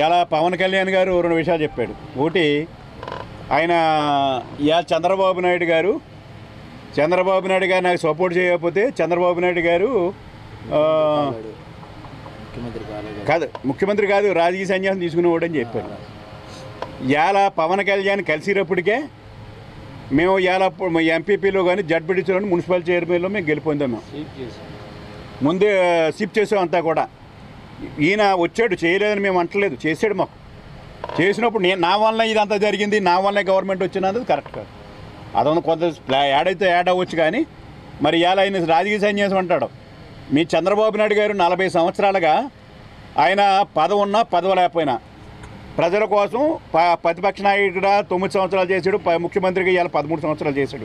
ఇలా పవన్ కళ్యాణ్ గారు రెండు విషయాలు చెప్పాడు ఒకటి ఆయన ఇలా చంద్రబాబు నాయుడు గారు చంద్రబాబు నాయుడు గారు నాకు సపోర్ట్ చేయకపోతే చంద్రబాబు నాయుడు గారు ఆ, ముఖ్యమంత్రి కాలేదు కాదు ముఖ్యమంత్రి కాదు రాజకీయ సన్యాసం తీసుకునేవాడని చెప్పారు ఇవాళ పవన్ కళ్యాణ్ కలిసినప్పటికే మేము ఇవాళ ఎంపీపీలో కానీ జడ్పీటీసీలో మున్సిపల్ చైర్మన్లో మేము గెలిపొందాం మేము చీఫ్ చేసి ముందే షిఫ్ట్ చేసాం అంతా కూడా ఈయన వచ్చాడు చేయలేదని మేము అంటలేదు చేసాడు మాకు చేసినప్పుడు నేను నా వల్ల ఇదంతా జరిగింది నా వల్లే గవర్నమెంట్ వచ్చినది కరెక్ట్ కాదు అదొక కొంత ప్లా- యాడ్ అయితే యాడ్ అవ్వచ్చు కానీ మరి ఇవాళ ఆయన రాజకీయ సన్యాసం అంటాడు మీ చంద్రబాబు నాయుడు గారు నలభై సంవత్సరాలుగా ఆయన పదవి ఉన్నా పదవి లేకపోయినా ప్రజల కోసం ప- ప్రతిపక్ష నాయకుడిగా తొమ్మిది సంవత్సరాలు చేశాడు ప- ముఖ్యమంత్రిగా ఇవాళ పదమూడు సంవత్సరాలు చేశాడు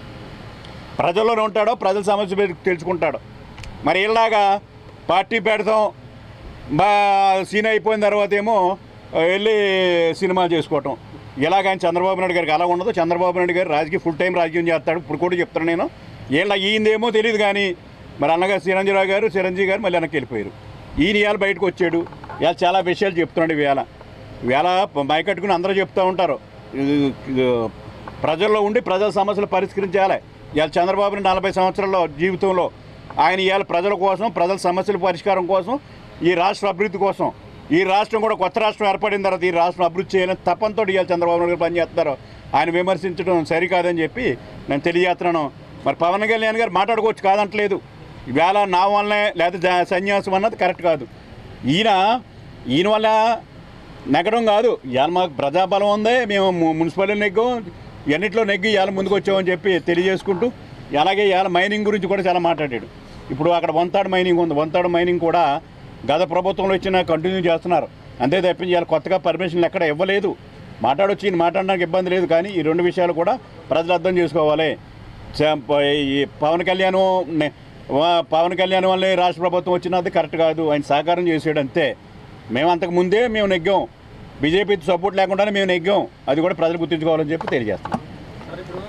ప్రజల్లోనే ఉంటాడో ప్రజల సమస్య మీద తెలుసుకుంటాడు మరి ఇలాగా పార్టీ పెడతాం బా సీన్ అయిపోయిన తర్వాత ఏమో ఆ, వెళ్ళి సినిమాలు చేసుకోవటం ఇలాగని చంద్రబాబు నాయుడు గారికి అలా ఉండదు చంద్రబాబు నాయుడు గారు రాజకీయ ఫుల్ టైం రాజకీయం చేస్తాడు ఇప్పుడు కూడా చెప్తాను నేను వీళ్ళ ఈయనదేమో తెలియదు కానీ మరి అన్నగారు చిరంజీరావు గారు చిరంజీవి గారు మళ్ళీ వెనక్కి వెళ్ళిపోయారు ఈయన ఇవాళ బయటకు వచ్చాడు ఇవాళ చాలా విషయాలు చెప్తున్నాడు ఇవాళ ఇవాళ మైకట్టుకుని అందరూ చెప్తూ ఉంటారు ఇది- ఇది ప్రజల్లో ఉండి ప్రజల సమస్యలు పరిష్కరించాలి ఇవాళ చంద్రబాబు నాయుడు నలభై సంవత్సరాల జీవితంలో ఆయన ఇవాళ ప్రజల కోసం ప్రజల సమస్యల పరిష్కారం కోసం ఈ రాష్ట్ర అభివృద్ధి కోసం ఈ రాష్ట్రం కూడా కొత్త రాష్ట్రం ఏర్పడిన తర్వాత ఈ రాష్ట్రం అభివృద్ధి చేయాలని తప్పంతో ఇవాళ చంద్రబాబు నాయుడు గారు పనిచేస్తున్నారు ఆయన విమర్శించడం సరికాదని చెప్పి నేను తెలియజేస్తున్నాను మరి పవన్ కళ్యాణ్ గారు మాట్లాడుకోవచ్చు కాదంటలేదు ఇవాళ నా వల్లనే లేదా జ- సన్యాసం అన్నది కరెక్ట్ కాదు ఈయన ఈయన వల్ల నెగ్గడం కాదు ఇవాళ మాకు ప్రజాబలం ఉంది మేము ము- మున్సిపాలిటీ నెగ్గాం ఎన్నిట్లో నెగ్గి ఇవాళ ముందుకు వచ్చామని చెప్పి తెలియజేసుకుంటూ అలాగే ఇవాళ మైనింగ్ గురించి కూడా చాలా మాట్లాడాడు ఇప్పుడు అక్కడ వంతాడు మైనింగ్ ఉంది వంతాడు మైనింగ్ కూడా గత ప్రభుత్వంలో ఇచ్చిన కంటిన్యూ చేస్తున్నారు అంతే తప్పించి ఇవాళ కొత్తగా పర్మిషన్లు ఎక్కడ ఇవ్వలేదు మాట్లాడొచ్చి ఈయన మాట్లాడడానికి ఇబ్బంది లేదు కానీ ఈ రెండు విషయాలు కూడా ప్రజలు అర్థం చేసుకోవాలి చ- ప- ఈ పవన్ కళ్యాణ్ నే- వా- పవన్ కళ్యాణ్ వల్లే రాష్ట్ర ప్రభుత్వం వచ్చినది కరెక్ట్ కాదు ఆయన సహకారం చేసాడు అంతే మేము అంతకు ముందే మేము నెగ్గాం బీజేపీ సపోర్ట్ లేకుండానే మేము నెగ్గాం అది కూడా ప్రజలు గుర్తుంచుకోవాలని చెప్పి తెలియజేస్తాం